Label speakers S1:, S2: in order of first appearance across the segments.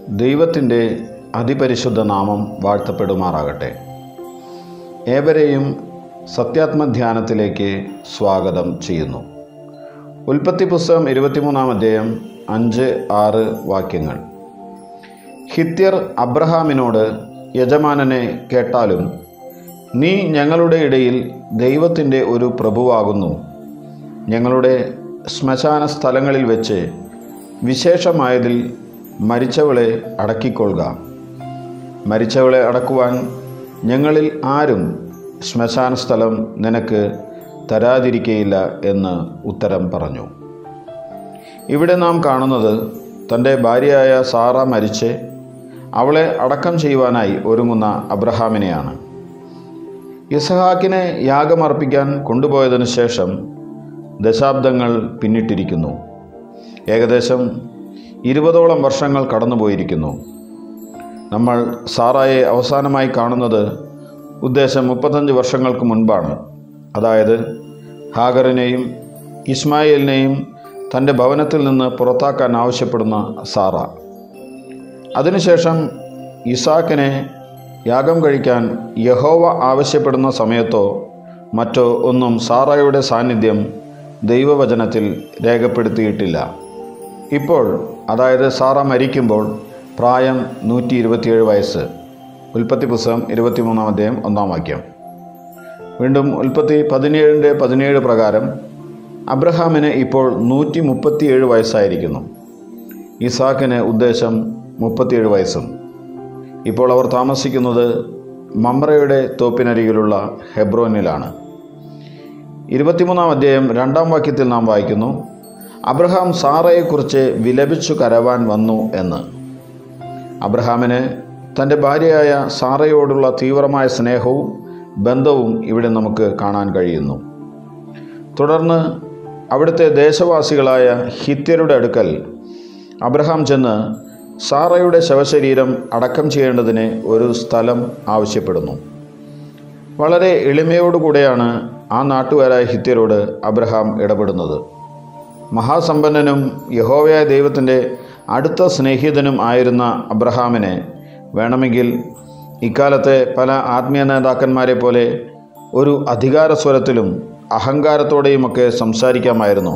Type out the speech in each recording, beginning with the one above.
S1: ദൈവത്തിൻ്റെ അതിപരിശുദ്ധ നാമം വാഴ്ത്തപ്പെടുമാറാകട്ടെ ഏവരെയും സത്യാത്മധ്യാനത്തിലേക്ക് സ്വാഗതം ചെയ്യുന്നു ഉൽപ്പത്തി പുസ്തകം ഇരുപത്തിമൂന്നാം അധ്യായം അഞ്ച് ആറ് വാക്യങ്ങൾ ഹിത്യർ അബ്രഹാമിനോട് യജമാനനെ കേട്ടാലും നീ ഞങ്ങളുടെ ഇടയിൽ ദൈവത്തിൻ്റെ ഒരു പ്രഭുവാകുന്നു ഞങ്ങളുടെ ശ്മശാന സ്ഥലങ്ങളിൽ വെച്ച് വിശേഷമായതിൽ മരിച്ചവളെ അടക്കിക്കൊള്ളുക മരിച്ചവളെ അടക്കുവാൻ ഞങ്ങളിൽ ആരും ശ്മശാന സ്ഥലം നിനക്ക് തരാതിരിക്കയില്ല എന്ന് ഉത്തരം പറഞ്ഞു ഇവിടെ നാം കാണുന്നത് തൻ്റെ ഭാര്യയായ സാറ മരിച്ച് അവളെ അടക്കം ചെയ്യുവാനായി ഒരുങ്ങുന്ന അബ്രഹാമിനെയാണ് ഇസഹാക്കിനെ യാഗമർപ്പിക്കാൻ കൊണ്ടുപോയതിനു ശേഷം ദശാബ്ദങ്ങൾ പിന്നിട്ടിരിക്കുന്നു ഏകദേശം ഇരുപതോളം വർഷങ്ങൾ കടന്നുപോയിരിക്കുന്നു നമ്മൾ സാറായെ അവസാനമായി കാണുന്നത് ഉദ്ദേശം മുപ്പത്തഞ്ച് വർഷങ്ങൾക്ക് മുൻപാണ് അതായത് ഹാഗറിനെയും ഇസ്മായിലിനെയും തൻ്റെ ഭവനത്തിൽ നിന്ന് പുറത്താക്കാൻ ആവശ്യപ്പെടുന്ന സാറ അതിനുശേഷം ഇസാക്കിനെ യാഗം കഴിക്കാൻ യഹോവ ആവശ്യപ്പെടുന്ന സമയത്തോ മറ്റോ ഒന്നും സാറായുടെ സാന്നിധ്യം ദൈവവചനത്തിൽ രേഖപ്പെടുത്തിയിട്ടില്ല ഇപ്പോൾ അതായത് സാറ മരിക്കുമ്പോൾ പ്രായം നൂറ്റി ഇരുപത്തിയേഴ് വയസ്സ് ഉൽപ്പത്തി പുസ്തകം ഇരുപത്തിമൂന്നാം അധ്യായം ഒന്നാം വാക്യം വീണ്ടും ഉൽപ്പത്തി പതിനേഴിൻ്റെ പതിനേഴ് പ്രകാരം അബ്രഹാമിന് ഇപ്പോൾ നൂറ്റി മുപ്പത്തിയേഴ് വയസ്സായിരിക്കുന്നു ഇസാക്കിന് ഉദ്ദേശം മുപ്പത്തിയേഴ് വയസ്സും ഇപ്പോൾ അവർ താമസിക്കുന്നത് മമ്രയുടെ തോപ്പിനരികിലുള്ള ഹെബ്രോനിലാണ് ഇരുപത്തിമൂന്നാം അധ്യായം രണ്ടാം വാക്യത്തിൽ നാം വായിക്കുന്നു അബ്രഹാം സാറയെക്കുറിച്ച് വിലപിച്ചു കരവാൻ വന്നു എന്ന് അബ്രഹാമിന് തൻ്റെ ഭാര്യയായ സാറയോടുള്ള തീവ്രമായ സ്നേഹവും ബന്ധവും ഇവിടെ നമുക്ക് കാണാൻ കഴിയുന്നു തുടർന്ന് അവിടുത്തെ ദേശവാസികളായ ഹിത്യരുടെ അടുക്കൽ അബ്രഹാം ചെന്ന് സാറയുടെ ശവശരീരം അടക്കം ചെയ്യേണ്ടതിന് ഒരു സ്ഥലം ആവശ്യപ്പെടുന്നു വളരെ എളിമയോടുകൂടെയാണ് ആ നാട്ടുകാരായ ഹിത്യരോട് അബ്രഹാം ഇടപെടുന്നത് മഹാസമ്പന്നനും യഹോവയായ ദൈവത്തിൻ്റെ അടുത്ത സ്നേഹിതനും ആയിരുന്ന അബ്രഹാമിനെ വേണമെങ്കിൽ ഇക്കാലത്തെ പല ആത്മീയ നേതാക്കന്മാരെ പോലെ ഒരു അധികാര സ്വരത്തിലും അഹങ്കാരത്തോടെയുമൊക്കെ സംസാരിക്കാമായിരുന്നു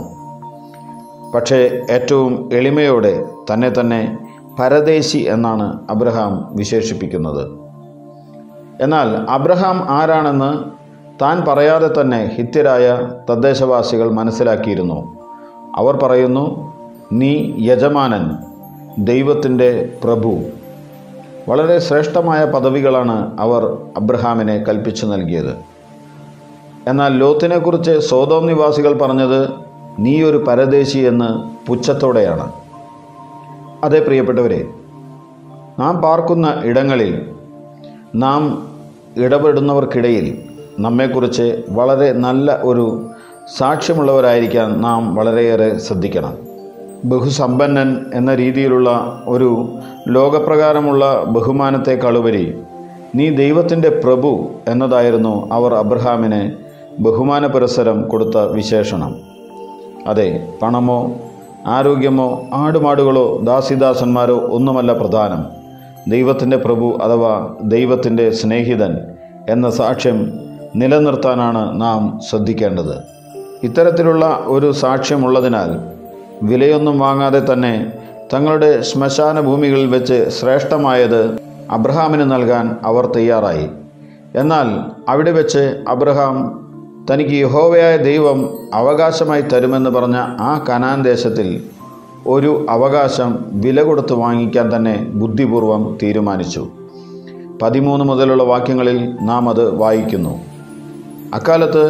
S1: പക്ഷേ ഏറ്റവും എളിമയോടെ തന്നെ തന്നെ പരദേശി എന്നാണ് അബ്രഹാം വിശേഷിപ്പിക്കുന്നത് എന്നാൽ അബ്രഹാം ആരാണെന്ന് താൻ പറയാതെ തന്നെ ഹിത്യരായ തദ്ദേശവാസികൾ മനസ്സിലാക്കിയിരുന്നു അവർ പറയുന്നു നീ യജമാനൻ ദൈവത്തിൻ്റെ പ്രഭു വളരെ ശ്രേഷ്ഠമായ പദവികളാണ് അവർ അബ്രഹാമിനെ കൽപ്പിച്ചു നൽകിയത് എന്നാൽ ലോത്തിനെക്കുറിച്ച് സോതോം നിവാസികൾ പറഞ്ഞത് നീ ഒരു പരദേശി എന്ന് പുച്ഛത്തോടെയാണ് അതേ പ്രിയപ്പെട്ടവരെ നാം പാർക്കുന്ന ഇടങ്ങളിൽ നാം ഇടപെടുന്നവർക്കിടയിൽ നമ്മെക്കുറിച്ച് വളരെ നല്ല ഒരു സാക്ഷ്യമുള്ളവരായിരിക്കാൻ നാം വളരെയേറെ ശ്രദ്ധിക്കണം ബഹുസമ്പന്നൻ എന്ന രീതിയിലുള്ള ഒരു ലോകപ്രകാരമുള്ള ബഹുമാനത്തെക്കാളുപരി നീ ദൈവത്തിൻ്റെ പ്രഭു എന്നതായിരുന്നു അവർ അബ്രഹാമിന് ബഹുമാന പുരസ്സരം കൊടുത്ത വിശേഷണം അതെ പണമോ ആരോഗ്യമോ ആടുമാടുകളോ ദാസിദാസന്മാരോ ഒന്നുമല്ല പ്രധാനം ദൈവത്തിൻ്റെ പ്രഭു അഥവാ ദൈവത്തിൻ്റെ സ്നേഹിതൻ എന്ന സാക്ഷ്യം നിലനിർത്താനാണ് നാം ശ്രദ്ധിക്കേണ്ടത് ഇത്തരത്തിലുള്ള ഒരു സാക്ഷ്യമുള്ളതിനാൽ വിലയൊന്നും വാങ്ങാതെ തന്നെ തങ്ങളുടെ ശ്മശാന ഭൂമികളിൽ വെച്ച് ശ്രേഷ്ഠമായത് അബ്രഹാമിന് നൽകാൻ അവർ തയ്യാറായി എന്നാൽ അവിടെ വെച്ച് അബ്രഹാം തനിക്ക് യഹോവയായ ദൈവം അവകാശമായി തരുമെന്ന് പറഞ്ഞ ആ കനാൻ ദേശത്തിൽ ഒരു അവകാശം വില കൊടുത്ത് വാങ്ങിക്കാൻ തന്നെ ബുദ്ധിപൂർവം തീരുമാനിച്ചു പതിമൂന്ന് മുതലുള്ള വാക്യങ്ങളിൽ നാം അത് വായിക്കുന്നു അക്കാലത്ത്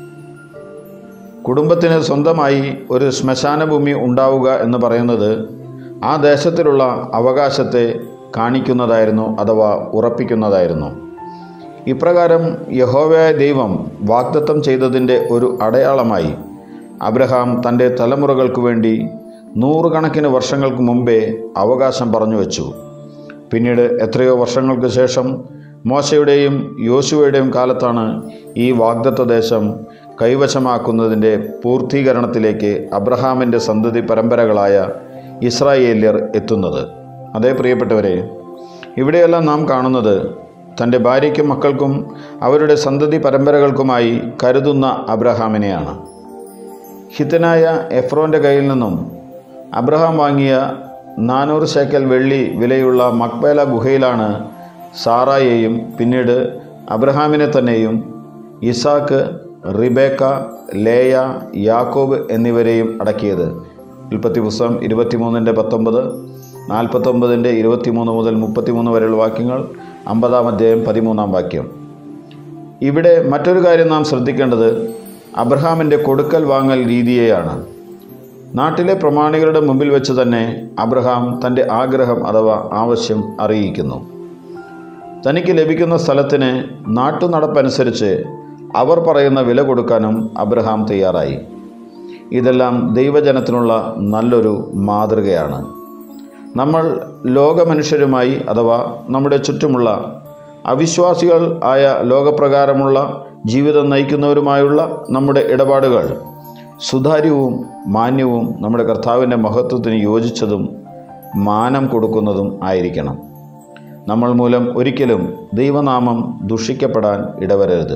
S1: കുടുംബത്തിന് സ്വന്തമായി ഒരു ശ്മശാന ഭൂമി ഉണ്ടാവുക എന്ന് പറയുന്നത് ആ ദേശത്തിലുള്ള അവകാശത്തെ കാണിക്കുന്നതായിരുന്നു അഥവാ ഉറപ്പിക്കുന്നതായിരുന്നു ഇപ്രകാരം യഹോവയായ ദൈവം വാഗ്ദത്തം ചെയ്തതിൻ്റെ ഒരു അടയാളമായി അബ്രഹാം തൻ്റെ തലമുറകൾക്ക് വേണ്ടി നൂറുകണക്കിന് വർഷങ്ങൾക്ക് മുമ്പേ അവകാശം പറഞ്ഞു വച്ചു പിന്നീട് എത്രയോ വർഷങ്ങൾക്ക് ശേഷം മോശയുടെയും യോശുവയുടെയും കാലത്താണ് ഈ വാഗ്ദത്ത ദേശം കൈവശമാക്കുന്നതിൻ്റെ പൂർത്തീകരണത്തിലേക്ക് അബ്രഹാമിൻ്റെ സന്തതി പരമ്പരകളായ ഇസ്രായേല്യർ എത്തുന്നത് അതേ പ്രിയപ്പെട്ടവരെ ഇവിടെയെല്ലാം നാം കാണുന്നത് തൻ്റെ ഭാര്യയ്ക്കും മക്കൾക്കും അവരുടെ സന്തതി പരമ്പരകൾക്കുമായി കരുതുന്ന അബ്രഹാമിനെയാണ് ഹിതനായ എഫ്രോൻ്റെ കയ്യിൽ നിന്നും അബ്രഹാം വാങ്ങിയ നാനൂറ് ശേക്കൽ വെള്ളി വിലയുള്ള മക്ബേല ഗുഹയിലാണ് സാറായെയും പിന്നീട് അബ്രഹാമിനെ തന്നെയും ഇസാക്ക് റിബേക്ക ലേയ യാക്കോബ് എന്നിവരെയും അടക്കിയത് ഉൽപ്പത്തി പുസ്തകം ഇരുപത്തിമൂന്നിൻ്റെ പത്തൊമ്പത് നാൽപ്പത്തൊമ്പതിൻ്റെ ഇരുപത്തിമൂന്ന് മുതൽ മുപ്പത്തിമൂന്ന് വരെയുള്ള വാക്യങ്ങൾ അമ്പതാം അധ്യായം പതിമൂന്നാം വാക്യം ഇവിടെ മറ്റൊരു കാര്യം നാം ശ്രദ്ധിക്കേണ്ടത് അബ്രഹാമിൻ്റെ കൊടുക്കൽ വാങ്ങൽ രീതിയെയാണ് നാട്ടിലെ പ്രമാണികളുടെ മുമ്പിൽ വെച്ച് തന്നെ അബ്രഹാം തൻ്റെ ആഗ്രഹം അഥവാ ആവശ്യം അറിയിക്കുന്നു തനിക്ക് ലഭിക്കുന്ന സ്ഥലത്തിന് നാട്ടുനടപ്പനുസരിച്ച് അവർ പറയുന്ന വില കൊടുക്കാനും അബ്രഹാം തയ്യാറായി ഇതെല്ലാം ദൈവജനത്തിനുള്ള നല്ലൊരു മാതൃകയാണ് നമ്മൾ ലോകമനുഷ്യരുമായി അഥവാ നമ്മുടെ ചുറ്റുമുള്ള അവിശ്വാസികൾ ആയ ലോകപ്രകാരമുള്ള ജീവിതം നയിക്കുന്നവരുമായുള്ള നമ്മുടെ ഇടപാടുകൾ സുതാര്യവും മാന്യവും നമ്മുടെ കർത്താവിൻ്റെ മഹത്വത്തിന് യോജിച്ചതും മാനം കൊടുക്കുന്നതും ആയിരിക്കണം നമ്മൾ മൂലം ഒരിക്കലും ദൈവനാമം ദുഷിക്കപ്പെടാൻ ഇടവരരുത്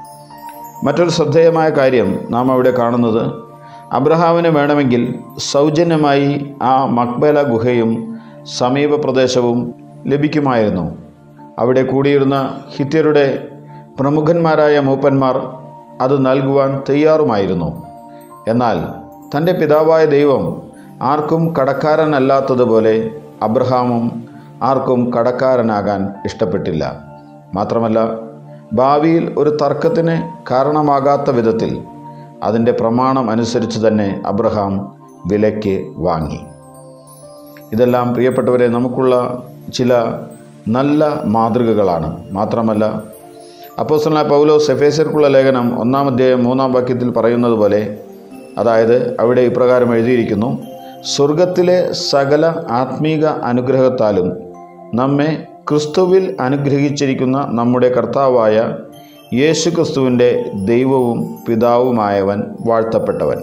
S1: മറ്റൊരു ശ്രദ്ധേയമായ കാര്യം നാം അവിടെ കാണുന്നത് അബ്രഹാമിന് വേണമെങ്കിൽ സൗജന്യമായി ആ മക്ബേല ഗുഹയും സമീപ പ്രദേശവും ലഭിക്കുമായിരുന്നു അവിടെ കൂടിയിരുന്ന ഹിത്യരുടെ പ്രമുഖന്മാരായ മൂപ്പന്മാർ അത് നൽകുവാൻ തയ്യാറുമായിരുന്നു എന്നാൽ തൻ്റെ പിതാവായ ദൈവം ആർക്കും കടക്കാരനല്ലാത്തതുപോലെ അബ്രഹാമും ആർക്കും കടക്കാരനാകാൻ ഇഷ്ടപ്പെട്ടില്ല മാത്രമല്ല ഭാവിയിൽ ഒരു തർക്കത്തിന് കാരണമാകാത്ത വിധത്തിൽ അതിൻ്റെ പ്രമാണം അനുസരിച്ച് തന്നെ അബ്രഹാം വിലയ്ക്ക് വാങ്ങി ഇതെല്ലാം പ്രിയപ്പെട്ടവരെ നമുക്കുള്ള ചില നല്ല മാതൃകകളാണ് മാത്രമല്ല അപ്പോസ്തലനായ പൗലോസ് എഫേസർക്കുള്ള ലേഖനം ഒന്നാം അധ്യായം മൂന്നാം വാക്യത്തിൽ പറയുന്നത് പോലെ അതായത് അവിടെ ഇപ്രകാരം എഴുതിയിരിക്കുന്നു സ്വർഗത്തിലെ സകല ആത്മീക അനുഗ്രഹത്താലും നമ്മെ ക്രിസ്തുവിൽ അനുഗ്രഹിച്ചിരിക്കുന്ന നമ്മുടെ കർത്താവായ യേശു ക്രിസ്തുവിൻ്റെ ദൈവവും പിതാവുമായവൻ വാഴ്ത്തപ്പെട്ടവൻ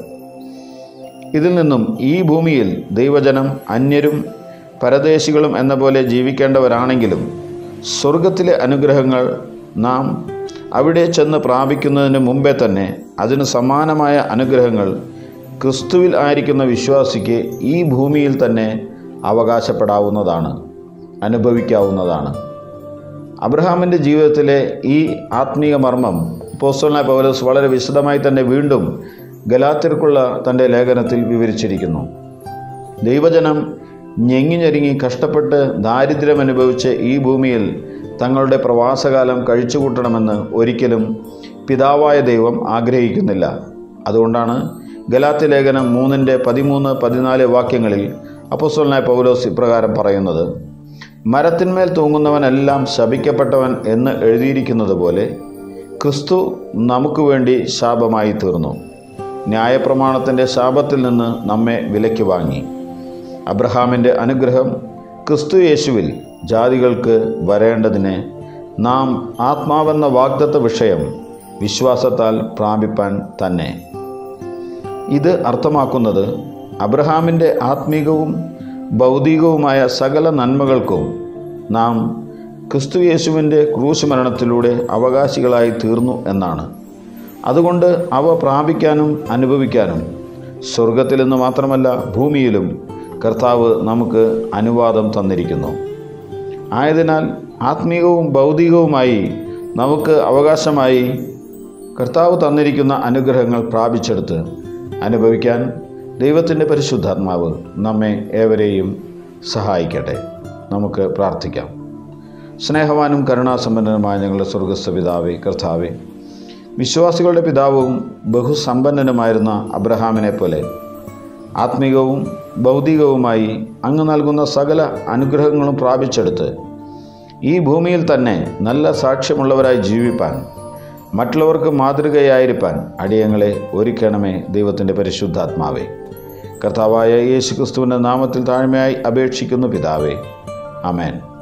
S1: ഇതിൽ നിന്നും ഈ ഭൂമിയിൽ ദൈവജനം അന്യരും പരദേശികളും എന്ന പോലെ ജീവിക്കേണ്ടവരാണെങ്കിലും സ്വർഗത്തിലെ അനുഗ്രഹങ്ങൾ നാം അവിടെ ചെന്ന് പ്രാപിക്കുന്നതിന് മുമ്പേ തന്നെ അതിന് സമാനമായ അനുഗ്രഹങ്ങൾ ക്രിസ്തുവിൽ ആയിരിക്കുന്ന വിശ്വാസിക്ക് ഈ ഭൂമിയിൽ തന്നെ അവകാശപ്പെടാവുന്നതാണ് അനുഭവിക്കാവുന്നതാണ് അബ്രഹാമിൻ്റെ ജീവിതത്തിലെ ഈ ആത്മീയ മർമ്മം പോസ്റ്റോലായ പൗലോസ് വളരെ വിശദമായി തന്നെ വീണ്ടും ഗലാത്തിർക്കുള്ള തൻ്റെ ലേഖനത്തിൽ വിവരിച്ചിരിക്കുന്നു ദൈവജനം ഞെങ്ങിഞ്ഞെരുങ്ങി കഷ്ടപ്പെട്ട് ദാരിദ്ര്യം അനുഭവിച്ച് ഈ ഭൂമിയിൽ തങ്ങളുടെ പ്രവാസകാലം കഴിച്ചുകൂട്ടണമെന്ന് ഒരിക്കലും പിതാവായ ദൈവം ആഗ്രഹിക്കുന്നില്ല അതുകൊണ്ടാണ് ഗലാത്തി ലേഖനം മൂന്നിൻ്റെ പതിമൂന്ന് പതിനാല് വാക്യങ്ങളിൽ അപ്പോസ്തലനായ പൗലോസ് ഇപ്രകാരം പറയുന്നത് മരത്തിന്മേൽ തൂങ്ങുന്നവനെല്ലാം ശപിക്കപ്പെട്ടവൻ എന്ന് എഴുതിയിരിക്കുന്നത് പോലെ ക്രിസ്തു നമുക്ക് വേണ്ടി ശാപമായി തീർന്നു ന്യായപ്രമാണത്തിൻ്റെ ശാപത്തിൽ നിന്ന് നമ്മെ വിലയ്ക്ക് വാങ്ങി അബ്രഹാമിൻ്റെ അനുഗ്രഹം ക്രിസ്തു യേശുവിൽ ജാതികൾക്ക് വരേണ്ടതിന് നാം ആത്മാവെന്ന വാഗ്ദത്ത വിഷയം വിശ്വാസത്താൽ പ്രാപിപ്പാൻ തന്നെ ഇത് അർത്ഥമാക്കുന്നത് അബ്രഹാമിൻ്റെ ആത്മീകവും ഭൗതികവുമായ സകല നന്മകൾക്കും നാം ക്രിസ്തു യേശുവിൻ്റെ ക്രൂശ് മരണത്തിലൂടെ അവകാശികളായി തീർന്നു എന്നാണ് അതുകൊണ്ട് അവ പ്രാപിക്കാനും അനുഭവിക്കാനും സ്വർഗത്തിൽ നിന്ന് മാത്രമല്ല ഭൂമിയിലും കർത്താവ് നമുക്ക് അനുവാദം തന്നിരിക്കുന്നു ആയതിനാൽ ആത്മീയവും ഭൗതികവുമായി നമുക്ക് അവകാശമായി കർത്താവ് തന്നിരിക്കുന്ന അനുഗ്രഹങ്ങൾ പ്രാപിച്ചെടുത്ത് അനുഭവിക്കാൻ ദൈവത്തിൻ്റെ പരിശുദ്ധാത്മാവ് നമ്മെ ഏവരെയും സഹായിക്കട്ടെ നമുക്ക് പ്രാർത്ഥിക്കാം സ്നേഹവാനും കരുണാസമ്പന്നനുമായ ഞങ്ങളുടെ സ്വർഗസ്ഥ പിതാവേ കർത്താവേ വിശ്വാസികളുടെ പിതാവും ബഹുസമ്പന്നനുമായിരുന്ന അബ്രഹാമിനെ പോലെ ആത്മീകവും ഭൗതികവുമായി അങ്ങ് നൽകുന്ന സകല അനുഗ്രഹങ്ങളും പ്രാപിച്ചെടുത്ത് ഈ ഭൂമിയിൽ തന്നെ നല്ല സാക്ഷ്യമുള്ളവരായി ജീവിപ്പാൻ മറ്റുള്ളവർക്ക് മാതൃകയായിരിക്കാൻ അടിയങ്ങളെ ഒരുക്കണമേ ദൈവത്തിൻ്റെ പരിശുദ്ധാത്മാവേ കർത്താവായ യേശു ക്രിസ്തുവിൻ്റെ നാമത്തിൽ താഴ്മയായി അപേക്ഷിക്കുന്നു പിതാവേ അമേൻ